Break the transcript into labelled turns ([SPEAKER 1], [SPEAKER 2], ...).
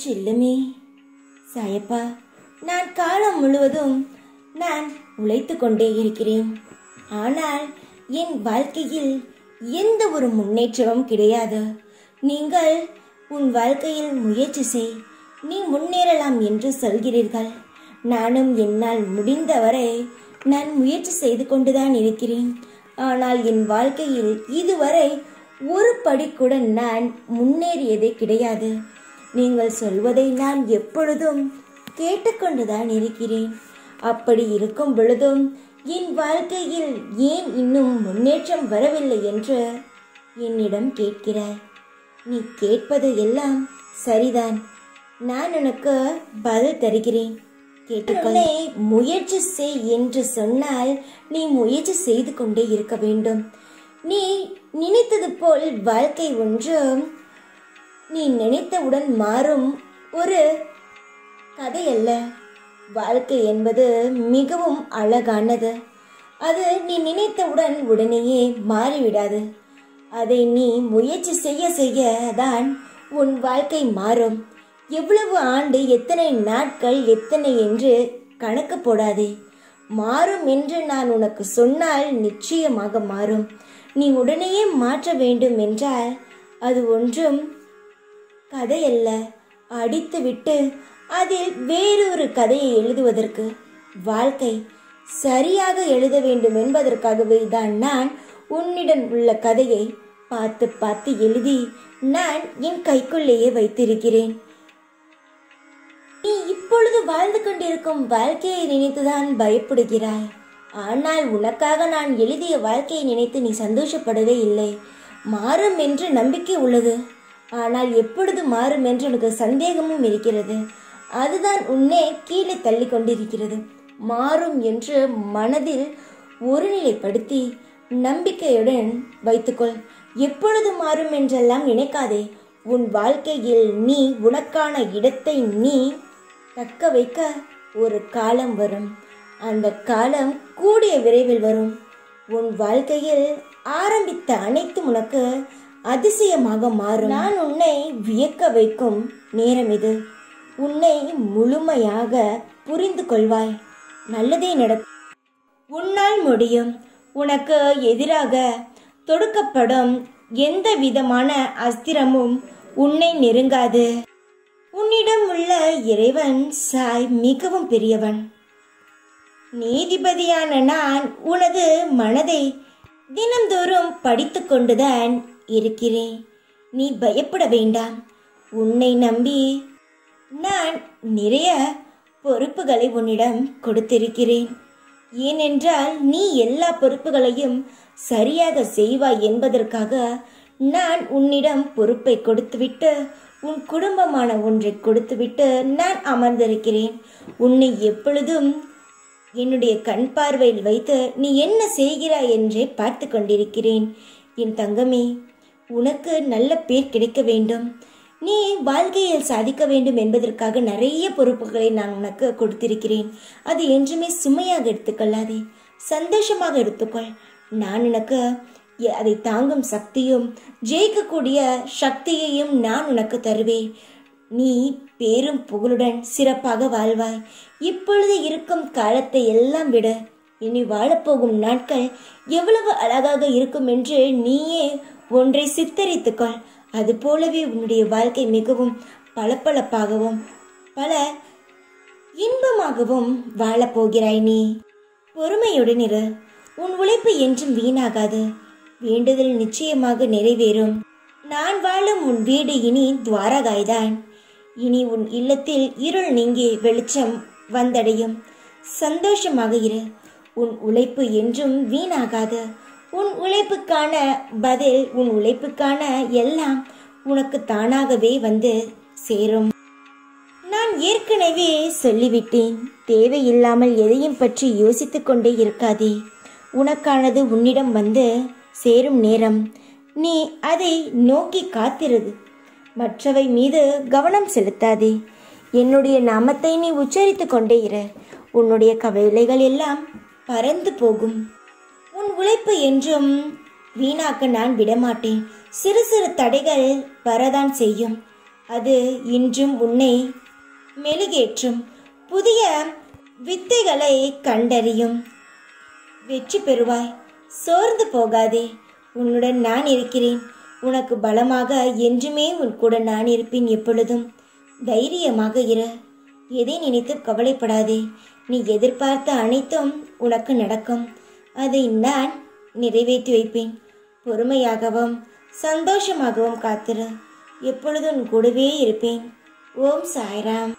[SPEAKER 1] செல்லுமே சாயப்பா நான் காலம் முழுவதும் நான் உழைத்து கொண்டே இருக்கிறேன் ஆனால் என் வாழ்க்கையில் எந்த ஒரு முன்னேற்றமும் கிடையாது நீங்கள் உன் வாழ்க்கையில் முயற்சி செய் நீ முன்னேறலாம் என்று சொல்கிறீர்கள் நானும் என்னால் முடிந்தவரை நான் முயற்சி செய்து கொண்டுதான் இருக்கிறேன் ஆனால் என் வாழ்க்கையில் இதுவரை ஒரு படி கூட நான் முன்னேறியதே கிடையாது நீங்கள் சொல்வதை நான் எப்பொழுதும் கேட்டுக்கொண்டுதான் இருக்கிறேன் அப்படி இருக்கும் பொழுதும் என் வாழ்க்கையில் ஏன் இன்னும் முன்னேற்றம் வரவில்லை என்று என்னிடம் கேட்கிறாய் நீ கேட்பது எல்லாம் சரிதான் நான் உனக்கு பதில் தருகிறேன் கேட்டுக்கொள்ளே முயற்சி செய் என்று சொன்னால் நீ முயற்சி செய்து கொண்டே இருக்க வேண்டும் நீ நினைத்தது போல் வாழ்க்கை ஒன்று நீ நினைத்தவுடன் மாறும் ஒரு கதை அல்ல வாழ்க்கை என்பது மிகவும் அழகானது அது நீ நினைத்தவுடன் உடனேயே மாறிவிடாது அதை நீ முயற்சி செய்ய செய்ய தான் உன் வாழ்க்கை மாறும் எவ்வளவு ஆண்டு எத்தனை நாட்கள் எத்தனை என்று கணக்கு போடாதே மாறும் என்று நான் உனக்கு சொன்னால் நிச்சயமாக மாறும் நீ உடனேயே மாற்ற வேண்டும் என்றால் அது ஒன்றும் கதையல்ல அடித்துவிட்டு அதில் வேறொரு கதையை எழுதுவதற்கு வாழ்க்கை சரியாக எழுத வேண்டும் என்பதற்காகவே தான் நான் உன்னிடம் உள்ள கதையை பார்த்து பார்த்து எழுதி நான் என் கைக்குள்ளேயே வைத்திருக்கிறேன் நீ இப்பொழுது வாழ்ந்து கொண்டிருக்கும் வாழ்க்கையை நினைத்துதான் பயப்படுகிறாய் ஆனால் உனக்காக நான் எழுதிய வாழ்க்கையை நினைத்து நீ சந்தோஷப்படவே இல்லை மாறும் என்று நம்பிக்கை உள்ளது ஆனால் எப்பொழுது மாறும் என்று உனக்கு சந்தேகமும் இருக்கிறது அதுதான் உன்னை கீழே தள்ளி கொண்டிருக்கிறது மாறும் என்று மனதில் ஒருநிலைப்படுத்தி நம்பிக்கையுடன் வைத்துக்கொள் எப்பொழுது மாறும் என்றெல்லாம் நினைக்காதே உன் வாழ்க்கையில் நீ உனக்கான இடத்தை நீ தக்க வைக்க ஒரு காலம் வரும் அந்த காலம் கூடிய விரைவில் வரும் உன் வாழ்க்கையில் ஆரம்பித்த அனைத்தும் உனக்கு அதிசயமாக மாறும் நான் உன்னை வியக்க வைக்கும் நேரம் இது உன்னை முழுமையாக புரிந்து கொள்வாய் நல்லதே நடக்கும் உன்னால் முடியும் உனக்கு எதிராக தொடுக்கப்படும் எந்த விதமான அஸ்திரமும் உன்னை நெருங்காது உன்னிடம் உள்ள இறைவன் சாய் மிகவும் பெரியவன் நீதிபதியான நான் உனது மனதை தினந்தோறும் படித்து கொண்டுதான் இருக்கிறேன் நீ பயப்பட வேண்டாம் உன்னை நம்பி நான் நிறைய பொறுப்புகளை உன்னிடம் கொடுத்திருக்கிறேன் ஏனென்றால் நீ எல்லா பொறுப்புகளையும் சரியாக செய்வாய் என்பதற்காக நான் உன்னிடம் பொறுப்பை கொடுத்துவிட்டு உன் குடும்பமான ஒன்றை கொடுத்துவிட்டு நான் அமர்ந்திருக்கிறேன் உன்னை எப்பொழுதும் என்னுடைய கண் பார்வையில் வைத்து நீ என்ன செய்கிறாய் என்றே பார்த்து கொண்டிருக்கிறேன் என் தங்கமே உனக்கு நல்ல பேர் கிடைக்க வேண்டும் நீ வாழ்க்கையில் சாதிக்க வேண்டும் என்பதற்காக நிறைய பொறுப்புகளை நான் உனக்கு கொடுத்திருக்கிறேன் அது என்றுமே சுமையாக எடுத்துக்கொள்ளாதே சந்தோஷமாக எடுத்துக்கொள் நான் உனக்கு எ- அதை தாங்கும் சக்தியும் ஜெயிக்கக்கூடிய சக்தியையும் நான் உனக்கு தருவேன் நீ பேரும் புகழுடன் சிறப்பாக வாழ்வாய் இப்பொழுது இருக்கும் காலத்தை எல்லாம் விட இனி வாழப்போகும் நாட்கள் எவ்வளவு அழகாக இருக்கும் என்று நீயே ஒன்றை சித்தரித்துக்கொள் அது போலவே உன்னுடைய வாழ்க்கை மிகவும் பளபளப்பாகவும் பல இன்பமாகவும் வாழப்போகிறாய் நீ பொறுமையுடன் இரு உன் உழைப்பு என்றும் வீணாகாது வேண்டுதல் நிச்சயமாக நிறைவேறும் நான் வாழும் உன் வீடு இனி துவாரகாய்தான் இனி உன் இல்லத்தில் இருள் நீங்கி வெளிச்சம் வந்தடையும் சந்தோஷமாக இரு உன் உழைப்பு என்றும் வீணாகாது உன் உழைப்புக்கான பதில் உன் உழைப்புக்கான எல்லாம் உனக்கு தானாகவே வந்து சேரும் நான் ஏற்கனவே சொல்லிவிட்டேன் தேவையில்லாமல் எதையும் பற்றி யோசித்துக் கொண்டே இருக்காதே உனக்கானது உன்னிடம் வந்து சேரும் நேரம் நீ அதை நோக்கி காத்திருது மற்றவை மீது கவனம் செலுத்தாதே என்னுடைய நாமத்தை நீ உச்சரித்து கொண்டே இரு உன்னுடைய கவலைகள் எல்லாம் பறந்து போகும் உன் உழைப்பு என்றும் வீணாக்க நான் விடமாட்டேன் சிறு சிறு தடைகள் வரதான் செய்யும் அது இன்றும் உன்னை மெழுகேற்றும் புதிய வித்தைகளை கண்டறியும் வெற்றி பெறுவாய் சோர்ந்து போகாதே உன்னுடன் நான் இருக்கிறேன் உனக்கு பலமாக என்றுமே உன் கூட நான் இருப்பேன் எப்பொழுதும் தைரியமாக இரு எதை நினைத்து கவலைப்படாதே நீ எதிர்பார்த்த அனைத்தும் உனக்கு நடக்கும் அதை நான் நிறைவேற்றி வைப்பேன் பொறுமையாகவும் சந்தோஷமாகவும் காத்திரு எப்பொழுதும் உன் கூடவே இருப்பேன் ஓம் சாய்ராம்